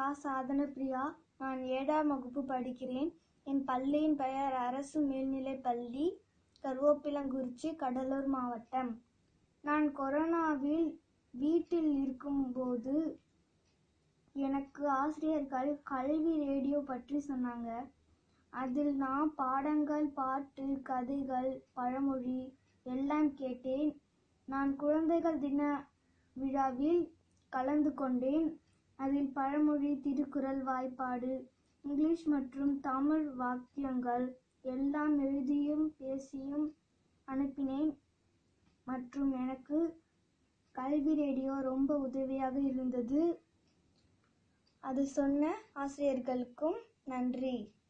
ரா சாதனப்பிரியா நான் ஏழாம் வகுப்பு படிக்கிறேன் என் பள்ளியின் பெயர் அரசு மேல்நிலைப் பள்ளி கருவேப்பிலங்குறிச்சி கடலூர் மாவட்டம் நான் கொரோனாவில் வீட்டில் இருக்கும்போது எனக்கு ஆசிரியர்கள் கல்வி ரேடியோ பற்றி சொன்னாங்க அதில் நான் பாடங்கள் பாட்டு கதைகள் பழமொழி எல்லாம் கேட்டேன் நான் குழந்தைகள் தின விழாவில் கலந்து கொண்டேன் அதில் பழமொழி திருக்குறள் வாய்ப்பாடு இங்கிலீஷ் மற்றும் தமிழ் வாக்கியங்கள் எல்லாம் எழுதியும் பேசியும் அனுப்பினேன் மற்றும் எனக்கு கல்வி ரேடியோ ரொம்ப உதவியாக இருந்தது அது சொன்ன ஆசிரியர்களுக்கும் நன்றி